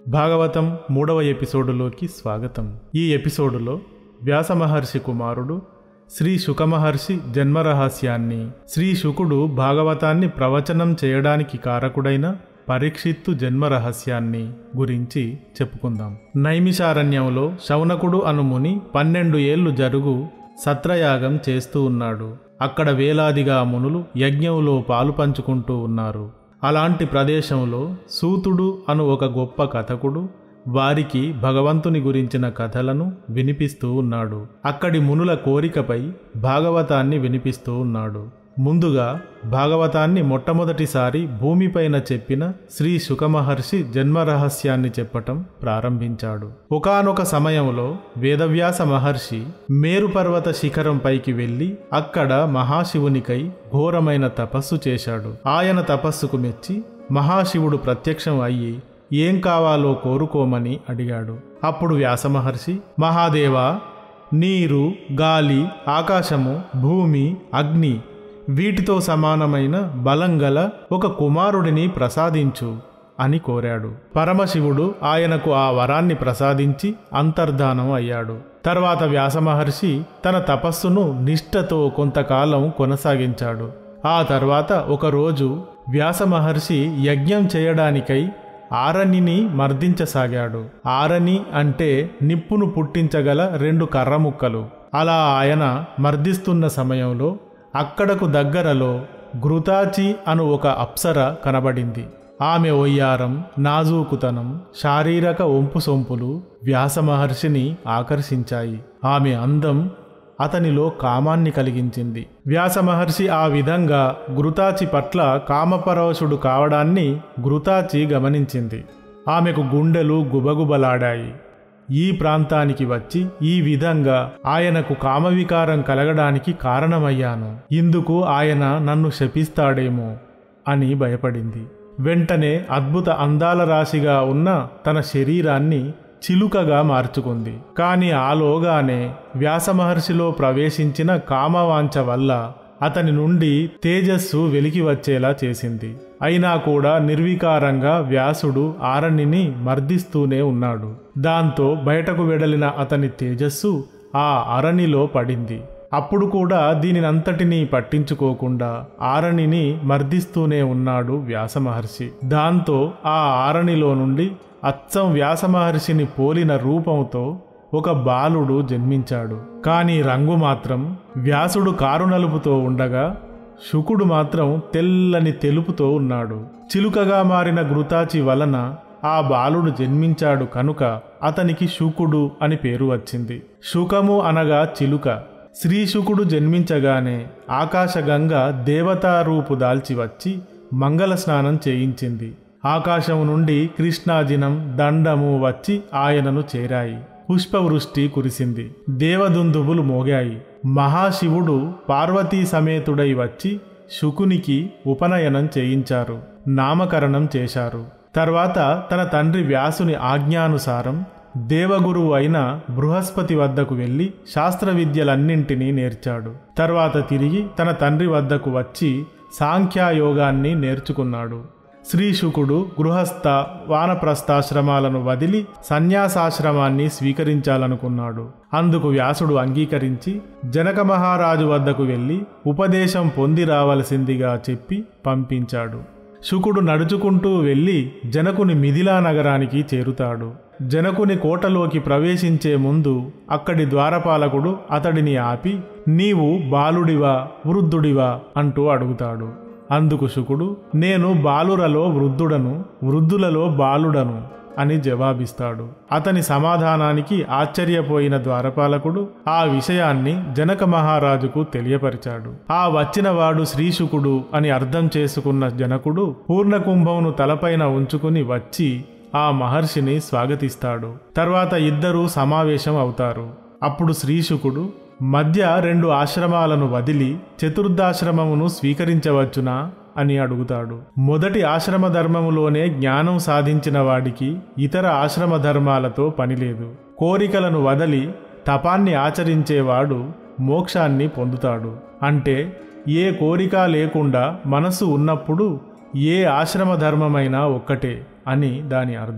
భాగవతం మూడవ ఎపిసోడులోకి స్వాగతం ఈ ఎపిసోడులో వ్యాస మహర్షి కుమారుడు శ్రీ శుకమహర్షి జన్మరహస్యాన్ని శ్రీ శుకుడు భాగవతాన్ని ప్రవచనం చేయడానికి కారకుడైన పరీక్షిత్తు జన్మరహస్యాన్ని గురించి చెప్పుకుందాం నైమిషారణ్యంలో శౌనకుడు అను ముని పన్నెండు ఏళ్లు జరుగు సత్రయాగం చేస్తూ ఉన్నాడు అక్కడ వేలాదిగా మునులు యజ్ఞంలో పాలు పంచుకుంటూ ఉన్నారు అలాంటి ప్రదేశంలో సూతుడు అను ఒక గొప్ప కథకుడు వారికి భగవంతుని గురించిన కథలను వినిపిస్తూ ఉన్నాడు అక్కడి మునుల కోరికపై భాగవతాన్ని వినిపిస్తూ ఉన్నాడు ముందుగా భాగవతాన్ని మొట్టమొదటిసారి భూమిపైన చెప్పిన శ్రీ శుకమహర్షి జన్మరహస్యాన్ని చెప్పటం ప్రారంభించాడు ఒకానొక సమయంలో వేదవ్యాస మహర్షి మేరుపర్వత శిఖరం పైకి వెళ్ళి అక్కడ మహాశివునికై ఘోరమైన తపస్సు చేశాడు ఆయన తపస్సుకు మెచ్చి మహాశివుడు ప్రత్యక్షం అయ్యి ఏం కావాలో కోరుకోమని అడిగాడు అప్పుడు వ్యాసమహర్షి మహాదేవా నీరు గాలి ఆకాశము భూమి అగ్ని వీటితో సమానమైన బలంగల ఒక కుమారుడిని ప్రసాదించు అని కోరాడు పరమశివుడు ఆయనకు ఆ వరాన్ని ప్రసాదించి అంతర్ధానం అయ్యాడు తర్వాత వ్యాసమహర్షి తన తపస్సును నిష్ఠతో కొంతకాలం కొనసాగించాడు ఆ తర్వాత ఒకరోజు వ్యాసమహర్షి యజ్ఞం చేయడానికై ఆరణిని మర్దించసాగాడు ఆరణి అంటే నిప్పును పుట్టించగల రెండు కర్ర ముక్కలు అలా ఆయన మర్దిస్తున్న సమయంలో అక్కడకు దగ్గరలో ఘృతాచి అను ఒక అప్సర కనబడింది ఆమె ఒయ్యారం నాజూకుతనం శారీరక ఒంపు సొంపులు వ్యాసమహర్షిని ఆకర్షించాయి ఆమె అందం అతనిలో కామాన్ని కలిగించింది వ్యాసమహర్షి ఆ విధంగా ఘృతాచి పట్ల కామపరవశుడు కావడాన్ని ఘృతాచి గమనించింది ఆమెకు గుండెలు గుబగుబలాడాయి ఈ ప్రాంతానికి వచ్చి ఈ విధంగా ఆయనకు కామవికారం కలగడానికి కారణమయ్యాను ఇందుకు ఆయన నన్ను శపిస్తాడేమో అని భయపడింది వెంటనే అద్భుత అందాల రాశిగా ఉన్న తన శరీరాన్ని చిలుకగా మార్చుకుంది కాని ఆలోగానే వ్యాసమహర్షిలో ప్రవేశించిన కామవాంఛ వల్ల అతని నుండి తేజస్సు వెలికి వచ్చేలా చేసింది అయినా కూడా నిర్వికారంగా వ్యాసుడు ఆరణిని మర్దిస్తూనే ఉన్నాడు దాంతో బయటకు వెడలిన అతని తేజస్సు ఆ అరణిలో పడింది అప్పుడు కూడా దీనినంతటినీ పట్టించుకోకుండా ఆరణిని మర్దిస్తూనే ఉన్నాడు వ్యాసమహర్షి దాంతో ఆ ఆరణిలో నుండి అచ్చం వ్యాసమహర్షిని పోలిన రూపంతో ఒక బాలుడు జన్మించాడు కాని రంగు మాత్రం వ్యాసుడు కారు నలుపుతో ఉండగా శుకుడు మాత్రం తెల్లని తెలుపుతో ఉన్నాడు చిలుకగా మారిన ఘృతాచి వలన ఆ బాలుడు జన్మించాడు కనుక అతనికి శుకుడు అని పేరు వచ్చింది శుకము అనగా చిలుక శ్రీశుకుడు జన్మించగానే ఆకాశగంగ దేవతారూపు దాల్చి వచ్చి మంగళ స్నానం చేయించింది ఆకాశం నుండి కృష్ణాజినం దండము వచ్చి ఆయనను చేరాయి పుష్పవృష్టి కురిసింది దేవదుందుబులు మోగాయి మహాశివుడు పార్వతీ సమేతుడై వచ్చి శుకునికి ఉపనయనం చేయించారు నామకరణం చేశారు తర్వాత తన తండ్రి వ్యాసుని ఆజ్ఞానుసారం దేవగురువు అయిన బృహస్పతి వద్దకు వెళ్ళి శాస్త్ర విద్యలన్నింటినీ నేర్చాడు తర్వాత తిరిగి తన తండ్రి వద్దకు వచ్చి సాంఖ్యాయోగాన్ని నేర్చుకున్నాడు శ్రీశుకుడు గృహస్థ వానప్రస్థాశ్రమాలను వదిలి సన్యాసాశ్రమాన్ని స్వీకరించాలనుకున్నాడు అందుకు వ్యాసుడు అంగీకరించి జనక మహారాజు వద్దకు వెళ్ళి ఉపదేశం పొంది రావలసిందిగా చెప్పి పంపించాడు శుకుడు నడుచుకుంటూ వెళ్ళి జనకుని మిథిలా నగరానికి చేరుతాడు జనకుని కోటలోకి ప్రవేశించే ముందు అక్కడి ద్వారపాలకుడు అతడిని ఆపి నీవు బాలుడివా వృద్ధుడివా అంటూ అడుగుతాడు అందుకు శుకుడు నేను బాలురలో వృద్ధుడను వృద్ధులలో బాలుడను అని జవాబిస్తాడు అతని సమాధానానికి ఆశ్చర్యపోయిన ద్వారపాలకుడు ఆ విషయాన్ని జనక మహారాజుకు తెలియపరిచాడు ఆ వచ్చినవాడు శ్రీశుకుడు అని అర్థం చేసుకున్న జనకుడు పూర్ణకుంభంను తలపైన ఉంచుకుని వచ్చి ఆ మహర్షిని స్వాగతిస్తాడు తర్వాత ఇద్దరూ సమావేశం అవుతారు అప్పుడు శ్రీశుకుడు మధ్య రెండు ఆశ్రమాలను వదిలి చతుర్థాశ్రమమును స్వీకరించవచ్చునా అని అడుగుతాడు మొదటి ఆశ్రమ ధర్మములోనే జ్ఞానం సాధించిన వాడికి ఇతర ఆశ్రమ ధర్మాలతో పనిలేదు కోరికలను వదలి తపాన్ని ఆచరించేవాడు మోక్షాన్ని పొందుతాడు అంటే ఏ కోరిక లేకుండా మనసు ఉన్నప్పుడు ఏ ఆశ్రమ ధర్మమైనా ఒక్కటే అని దాని అర్థం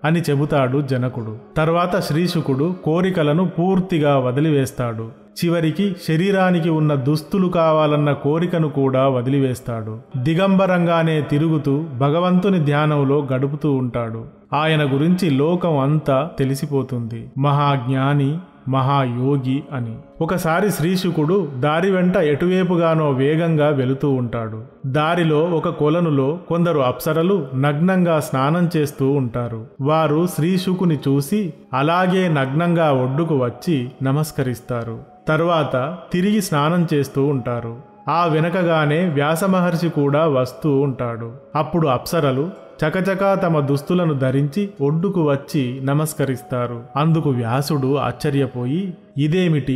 అని చెబుతాడు జనకుడు తర్వాత శ్రీశుకుడు కోరికలను పూర్తిగా వదిలివేస్తాడు చివరికి శరీరానికి ఉన్న దుస్తులు కావాలన్న కోరికను కూడా వదిలివేస్తాడు దిగంబరంగానే తిరుగుతూ భగవంతుని ధ్యానంలో గడుపుతూ ఉంటాడు ఆయన గురించి లోకం అంతా తెలిసిపోతుంది మహాజ్ఞాని మహాయోగి అని ఒకసారి శ్రీశుకుడు దారి వెంట ఎటువైపుగానో వేగంగా వెళుతూ ఉంటాడు దారిలో ఒక కొలనులో కొందరు అప్సరలు నగ్నంగా స్నానం చేస్తూ ఉంటారు వారు శ్రీశుకుని చూసి అలాగే నగ్నంగా ఒడ్డుకు వచ్చి నమస్కరిస్తారు తర్వాత తిరిగి స్నానం చేస్తూ ఉంటారు ఆ వెనకగానే వ్యాసమహర్షి కూడా వస్తూ ఉంటాడు అప్పుడు అప్సరలు చకచకా తమ దుస్తులను ధరించి ఒడ్డుకు వచ్చి నమస్కరిస్తారు అందుకు వ్యాసుడు ఆశ్చర్యపోయి ఇదేమిటి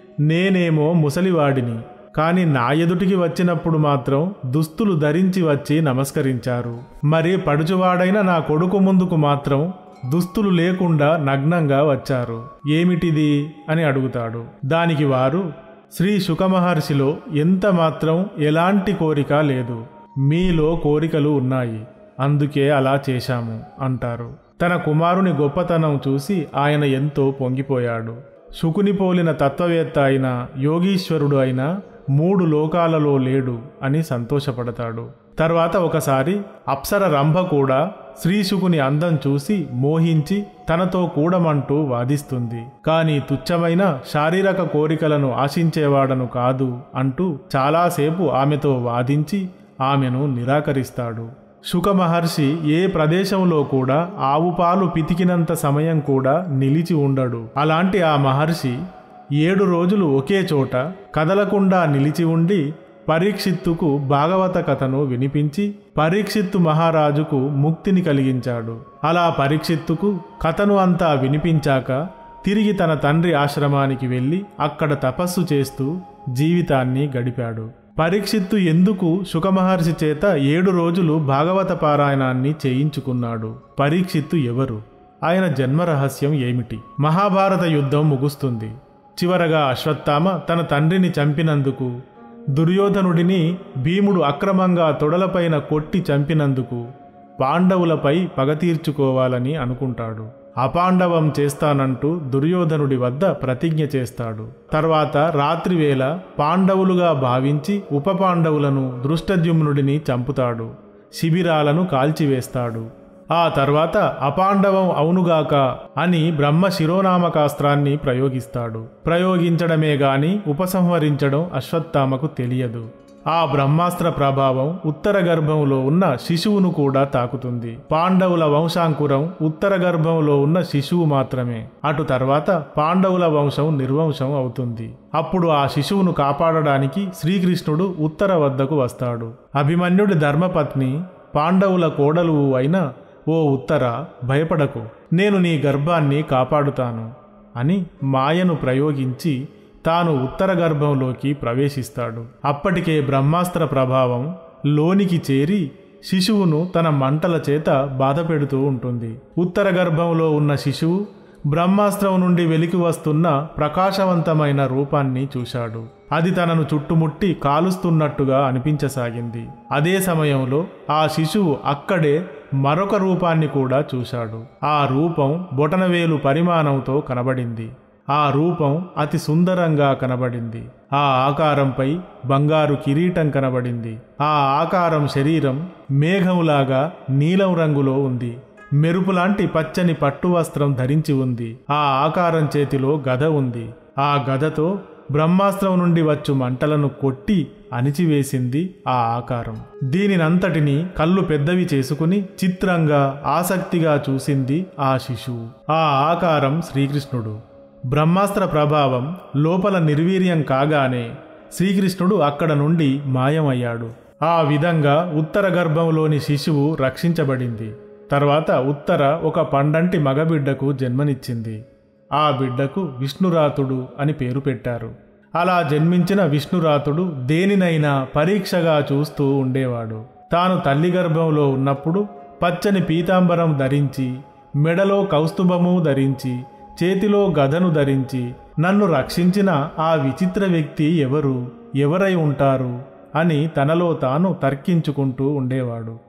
నేనేమో ముసలివాడిని కాని నా ఎదుటికి వచ్చినప్పుడు మాత్రం దుస్తులు ధరించి వచ్చి నమస్కరించారు మరి పడుచువాడైన నా కొడుకు ముందుకు మాత్రం దుస్తులు లేకుండా నగ్నంగా వచ్చారు ఏమిటిది అని అడుగుతాడు దానికి వారు శ్రీ శుకమహర్షిలో ఎంత మాత్రం ఎలాంటి కోరిక లేదు మీలో కోరికలు ఉన్నాయి అందుకే అలా చేశాము అంటారు తన కుమారుని గొప్పతనం చూసి ఆయన ఎంతో పొంగిపోయాడు శుకుని పోలిన తత్వవేత్త అయిన యోగీశ్వరుడు అయిన మూడు లోకాలలో లేడు అని సంతోషపడతాడు తర్వాత ఒకసారి అప్సర రంభ కూడా శ్రీశుకుని అందం చూసి మోహించి తనతో కూడమంటూ వాదిస్తుంది కాని తుచ్చమైన శారీరక కోరికలను ఆశించేవాడను కాదు అంటూ చాలాసేపు ఆమెతో వాదించి ఆమెను నిరాకరిస్తాడు శుక మహర్షి ఏ ప్రదేశంలో కూడా ఆవు పాలు పితికినంత సమయం కూడా నిలిచి ఉండడు అలాంటి ఆ మహర్షి ఏడు రోజులు ఒకే చోట కదలకుండా నిలిచి ఉండి పరీక్షిత్తుకు భాగవత కథను వినిపించి పరీక్షిత్తు మహారాజుకు ముక్తిని కలిగించాడు అలా పరీక్షిత్తుకు కథను అంతా వినిపించాక తిరిగి తన తండ్రి ఆశ్రమానికి వెళ్ళి అక్కడ తపస్సు చేస్తూ జీవితాన్ని గడిపాడు పరీక్షిత్తు ఎందుకు శుకమహర్షి చేత ఏడు రోజులు భాగవత పారాయణాన్ని చేయించుకున్నాడు పరీక్షిత్తు ఎవరు ఆయన జన్మ రహస్యం ఏమిటి మహాభారత యుద్ధం ముగుస్తుంది చివరగా అశ్వత్థామ తన తండ్రిని చంపినందుకు దుర్యోధనుడిని భీముడు అక్రమంగా తొడలపైన కొట్టి చంపినందుకు పాండవులపై పగ తీర్చుకోవాలని అనుకుంటాడు అపాండవం చేస్తానంటూ దుర్యోధనుడి వద్ద ప్రతిజ్ఞ చేస్తాడు తర్వాత రాత్రివేళ పాండవులుగా భావించి ఉప పాండవులను దృష్టద్యుమ్నుడిని చంపుతాడు శిబిరాలను కాల్చివేస్తాడు ఆ తర్వాత అపాండవం అవునుగాక అని బ్రహ్మ శిరోనామకాస్త్రాన్ని ప్రయోగిస్తాడు ప్రయోగించడమే గాని ఉపసంహరించడం అశ్వత్థామకు తెలియదు ఆ బ్రహ్మాస్త్ర ప్రభావం ఉత్తర గర్భంలో ఉన్న శిశువును కూడా తాకుతుంది పాండవుల వంశాంకురం ఉత్తర గర్భంలో ఉన్న శిశువు మాత్రమే అటు తర్వాత పాండవుల వంశం నిర్వంశం అవుతుంది అప్పుడు ఆ శిశువును కాపాడడానికి శ్రీకృష్ణుడు ఉత్తర వద్దకు వస్తాడు అభిమన్యుడి ధర్మపత్ని పాండవుల కోడలు అయిన ఓ ఉత్తర భయపడకు నేను నీ గర్భాన్ని కాపాడుతాను అని మాయను ప్రయోగించి తాను ఉత్తర గర్భంలోకి ప్రవేశిస్తాడు అప్పటికే బ్రహ్మాస్త్ర ప్రభావం లోనికి చేరి శిశువును తన మంటల చేత బాధపెడుతూ ఉంటుంది ఉత్తర గర్భంలో ఉన్న శిశువు బ్రహ్మాస్త్రం నుండి వెలికి వస్తున్న ప్రకాశవంతమైన రూపాన్ని చూశాడు అది తనను చుట్టుముట్టి కాలుస్తున్నట్టుగా అనిపించసాగింది అదే సమయంలో ఆ శిశువు అక్కడే మరొక రూపాన్ని కూడా చూశాడు ఆ రూపం బొటనవేలు పరిమాణంతో కనబడింది ఆ రూపం అతి సుందరంగా కనబడింది ఆ ఆకారంపై బంగారు కిరీటం కనబడింది ఆ ఆకారం శరీరం మేఘంలాగా నీలం రంగులో ఉంది మెరుపులాంటి పచ్చని పట్టు వస్త్రం ధరించి ఉంది ఆ ఆకారం చేతిలో గద ఉంది ఆ గదతో బ్రహ్మాస్త్రం నుండి వచ్చు మంటలను కొట్టి అణిచివేసింది ఆ ఆకారం దీనినంతటిని కళ్ళు పెద్దవి చేసుకుని చిత్రంగా ఆసక్తిగా చూసింది ఆ శిశువు ఆ ఆకారం శ్రీకృష్ణుడు బ్రహ్మాస్త్ర ప్రభావం లోపల నిర్వీర్యం కాగానే శ్రీకృష్ణుడు అక్కడ నుండి మాయమయ్యాడు ఆ విధంగా ఉత్తర గర్భంలోని శిశువు రక్షించబడింది తర్వాత ఉత్తర ఒక పండంటి మగబిడ్డకు జన్మనిచ్చింది ఆ బిడ్డకు విష్ణురాతుడు అని పేరు పెట్టారు అలా జన్మించిన విష్ణురాతుడు దేనినైనా పరీక్షగా చూస్తూ ఉండేవాడు తాను తల్లి గర్భంలో ఉన్నప్పుడు పచ్చని పీతాంబరం ధరించి మెడలో కౌస్తుభము ధరించి చేతిలో గదను ధరించి నన్ను రక్షించిన ఆ విచిత్ర వ్యక్తి ఎవరు ఎవరై ఉంటారు అని తనలో తాను తర్కించుకుంటూ ఉండేవాడు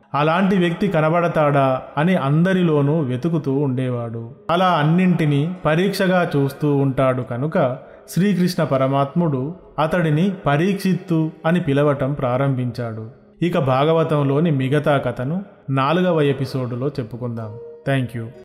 అలాంటి వ్యక్తి కనబడతాడా అని అందరిలోనూ వెతుకుతూ ఉండేవాడు అలా అన్నింటినీ పరీక్షగా చూస్తూ ఉంటాడు కనుక శ్రీకృష్ణ పరమాత్ముడు అతడిని పరీక్షిత్తు అని పిలవటం ప్రారంభించాడు ఇక భాగవతంలోని మిగతా కథను నాలుగవ ఎపిసోడులో చెప్పుకుందాం థ్యాంక్ యూ